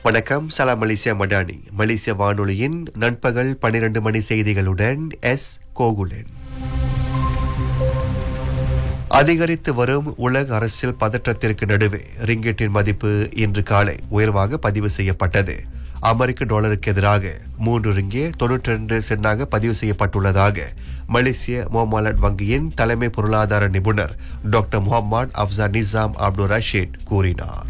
வணக்கம் சலாம் மலேசியா மடானி மலேசிய வானொலியின் நண்பகல் 12 மணி செய்திகளுடன் எஸ் கோகுலன் அதிகரித்து வரும் உலக அரசியல் பதற்றத்திற்கு நடுவே ரிங்கெட்டின் மதிப்பு இன்று காலை உயர்வாக பதிவு செய்யப்பட்டது அமெரிக்க டாலருக்கு எதிராக மூன்று ரிங்கே தொன்னூற்றி ரெண்டு சென்னாக பதிவு செய்யப்பட்டுள்ளதாக மலேசிய மோமாலட் வங்கியின் தலைமை பொருளாதார நிபுணர் doctor Mohamed Afzanizam Abdul Rashid கூறினார்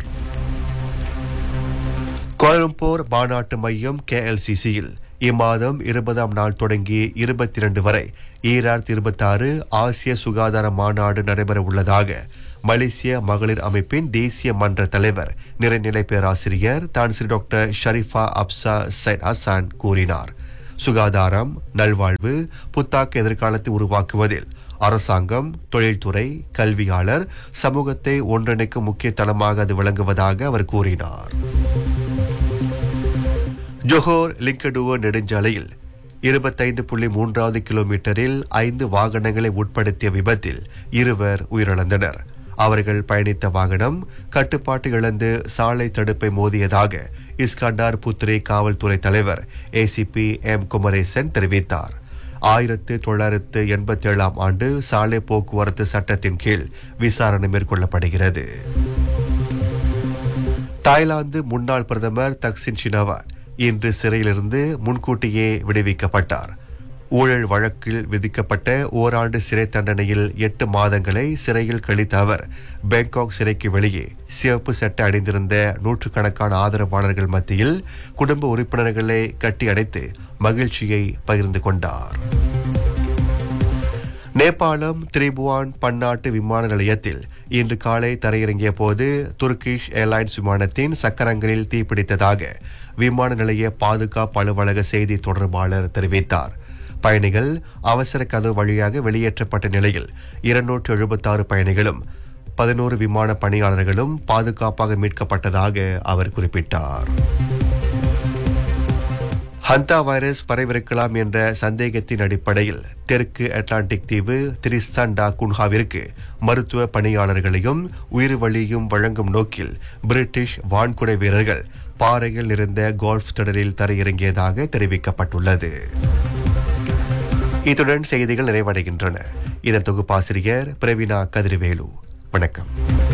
கோலம்பூர் மாநாட்டு மையம் கேஎல்சிசியில் இம்மாதம் இருபதாம் நாள் தொடங்கி இருபத்தி இரண்டு வரை ஈராயிரத்தி இருபத்தி ஆறு ஆசிய சுகாதார மாநாடு நடைபெற உள்ளதாக மலேசிய மகளிர் அமைப்பின் தேசிய மன்ற தலைவர் நிறைநிலை பேராசிரியர் Tan Sri doctor Sharifah Hapsah Syed Hasan கூறினார் சுகாதாரம் நல்வாழ்வு புத்தாக்க எதிர்காலத்தை உருவாக்குவதில் அரசாங்கம் தொழில்துறை கல்வியாளர் சமூகத்தை ஒன்றிணைக்கும் முக்கிய தளமாக அது விளங்குவதாக அவர் கூறினார் ஜொஹோர் லிங்கடுவோ நெடுஞ்சாலையில் இருபத்தைந்து புள்ளி மூன்றாவது கிலோமீட்டரில் ஐந்து வாகனங்களை உட்படுத்திய விபத்தில் இருவர் உயிரிழந்தனர் அவர்கள் பயணித்த வாகனம் கட்டுப்பாட்டு இழந்து சாலை தடுப்பை மோதியதாக இஸ்கண்டார் புத்ரே காவல்துறை தலைவர் ஏசிபி எம் குமரேசன் தெரிவித்தார் ஆயிரத்து தொள்ளாயிரத்து எண்பத்தி ஏழாம் ஆண்டு சாலை போக்குவரத்து சட்டத்தின் கீழ் விசாரணை மேற்கொள்ளப்படுகிறது தாய்லாந்து முன்னாள் பிரதமர் தக்சின் ஷினவாட் இன்று சிறையிலிருந்து முன்கூட்டியே விடுவிக்கப்பட்டார் ஊழல் வழக்கில் விதிக்கப்பட்ட ஓராண்டு சிறை தண்டனையில் எட்டு மாதங்களை சிறையில் கழித்த அவர் பேங்காக் சிறைக்கு வெளியே சிவப்பு சட்டை அணிந்திருந்த நூற்றுக்கணக்கான ஆதரவாளர்கள் மத்தியில் குடும்ப உறுப்பினர்களை கட்டி அடைத்து மகிழ்ச்சியை பகிர்ந்து கொண்டார் நேபாளம் திரிபுவான் பன்னாட்டு விமான நிலையத்தில் இன்று காலை தரையிறங்கிய போது துர்கிஷ் ஏர்லைன்ஸ் விமானத்தின் சக்கரங்களில் தீப்பிடித்ததாக விமான நிலைய பாதுகாப்பு அலுவலக செய்தி தொடர்பாளர் தெரிவித்தார் பயணிகள் அவசர கதவு வழியாக வெளியேற்றப்பட்ட நிலையில் இருநூற்று எழுபத்தாறு பயணிகளும் பதினோரு விமான பணியாளர்களும் பாதுகாப்பாக மீட்கப்பட்டதாக அவர் குறிப்பிட்டார் ஹந்தா வைரஸ் பரவிருக்கலாம் என்ற சந்தேகத்தின் அடிப்படையில் தெற்கு அட்லாண்டிக் தீவு திரிஸ்தாண்டா குன்ஹாவிற்கு மருத்துவ பணியாளர்களையும் உயிர் வழியும் வழங்கும் நோக்கில் பிரிட்டிஷ் வான்குடை வீரர்கள் பாறையில் நிறைந்த கோல்ஃப் தொடரில் தரையிறங்கியதாக தெரிவிக்கப்பட்டுள்ளது இத்துடன் செய்திகள் நிறைவடைகின்றன இதன் தொகுப்பாசிரியர் பிரவீனா கதிர்வேலு வணக்கம்